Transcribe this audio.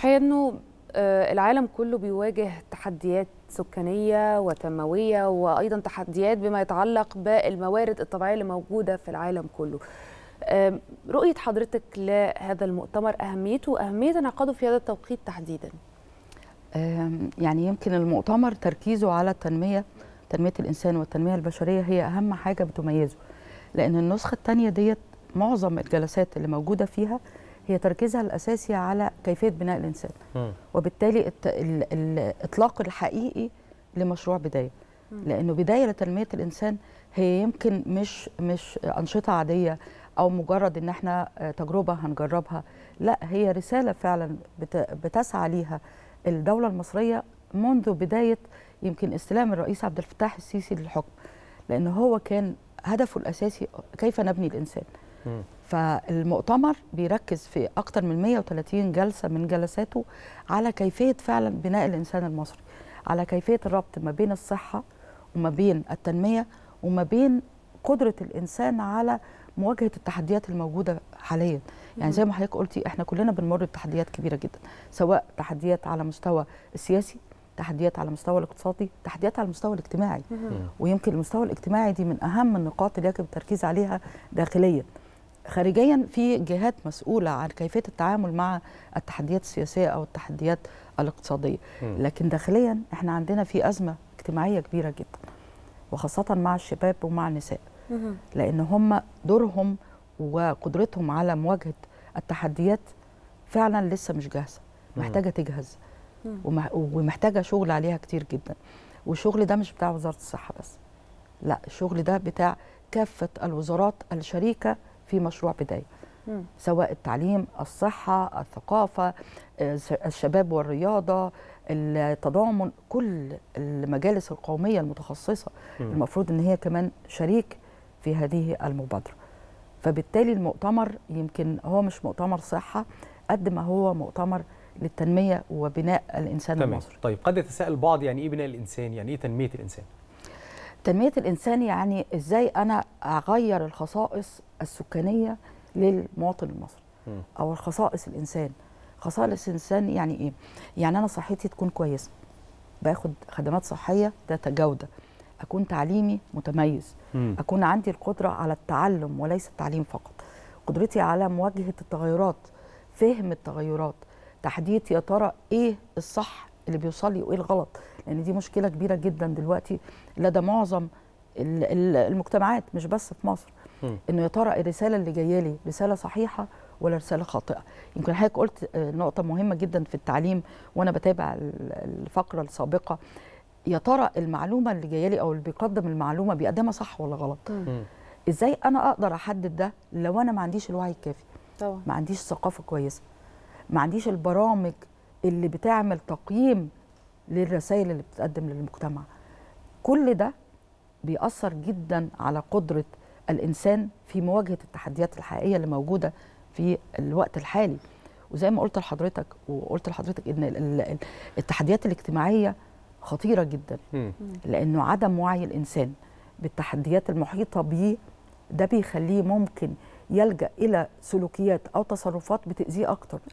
الحقيقه انه آه، العالم كله بيواجه تحديات سكانيه وتنمويه وايضا تحديات بما يتعلق بالموارد الطبيعيه اللي موجوده في العالم كله. آم، رؤيه حضرتك لهذا المؤتمر اهميته واهميه انعقاده في هذا التوقيت تحديدا. آم، يعني يمكن المؤتمر تركيزه على التنمية تنمية الإنسان والتنمية البشرية هي أهم حاجة بتميزه لأن النسخة الثانية ديت معظم الجلسات اللي موجودة فيها هي تركيزها الأساسي على كيفية بناء الإنسان مم. وبالتالي الت- ال- الإطلاق الحقيقي لمشروع بداية لأنه بداية لتنمية الإنسان هي يمكن مش مش أنشطة عادية أو مجرد إن إحنا آه، تجربة هنجربها لا هي رسالة فعلا بت- بتسعى ليها الدولة المصرية منذ بداية يمكن استلام الرئيس عبد الفتاح السيسي للحكم لأن هو كان هدفه الأساسي كيف نبني الإنسان مم. فالمؤتمر بيركز في أكثر من 130 جلسة من جلساته على كيفية فعلا بناء الإنسان المصري على كيفية الربط ما بين الصحة وما بين التنمية وما بين قدرة الإنسان على مواجهة التحديات الموجودة حاليا يعني زي ما حضرتك قلتي احنا كلنا بنمر بتحديات كبيرة جدا سواء تحديات على مستوى السياسي تحديات على المستوى الاقتصادي تحديات على المستوى الاجتماعي ويمكن المستوى الاجتماعي دي من اهم النقاط اللي يجب التركيز عليها داخليا خارجيا في جهات مسؤوله عن كيفيه التعامل مع التحديات السياسيه او التحديات الاقتصاديه مم. لكن داخليا احنا عندنا في ازمه اجتماعيه كبيره جدا وخاصه مع الشباب ومع النساء لان هم دورهم وقدرتهم على مواجهه التحديات فعلا لسه مش جاهزه محتاجه تجهز ومح- ومحتاجه شغل عليها كتير جدا والشغل ده مش بتاع وزاره الصحه بس لا الشغل ده بتاع كافه الوزارات الشريكه في مشروع بدايه مم. سواء التعليم الصحه الثقافه آه، الشباب والرياضه التضامن كل المجالس القوميه المتخصصه مم. المفروض ان هي كمان شريك في هذه المبادره فبالتالي المؤتمر يمكن هو مش مؤتمر صحه قد ما هو مؤتمر للتنميه وبناء الانسان تمام المصري طيب قد يتساءل البعض يعني ايه بناء الانسان يعني ايه تنميه الانسان تنميه الانسان يعني ازاي انا اغير الخصائص السكانيه للمواطن المصري مم. او الخصائص الانسان خصائص الانسان يعني ايه يعني انا صحتي تكون كويسه باخد خدمات صحيه ذات جوده اكون تعليمي متميز مم. اكون عندي القدره على التعلم وليس التعليم فقط قدرتي على مواجهه التغيرات فهم التغيرات تحديد يا ترى ايه الصح اللي بيوصل لي وايه الغلط لان دي مشكله كبيره جدا دلوقتي لدى معظم ال- ال- المجتمعات مش بس في مصر مم. انه يا ترى الرساله اللي جايه لي رساله صحيحه ولا رساله خاطئه يمكن حضرتك قلت آه، نقطه مهمه جدا في التعليم وانا بتابع ال- الفقره السابقه يا ترى المعلومه اللي جايه لي او اللي بيقدم المعلومه بيقدمها صح ولا غلط مم. ازاي انا اقدر احدد ده لو انا ما عنديش الوعي الكافي طبعا ما عنديش ثقافه كويسه ما عنديش البرامج اللي بتعمل تقييم للرسائل اللي بتتقدم للمجتمع كل ده بيأثر جدا على قدرة الإنسان في مواجهة التحديات الحقيقية اللي موجودة في الوقت الحالي وزي ما قلت لحضرتك وقلت لحضرتك إن ال- ال- التحديات الاجتماعية خطيرة جدا مم. لأنه عدم وعي الإنسان بالتحديات المحيطة بيه ده بيخليه ممكن يلجأ إلى سلوكيات أو تصرفات بتأذيه أكتر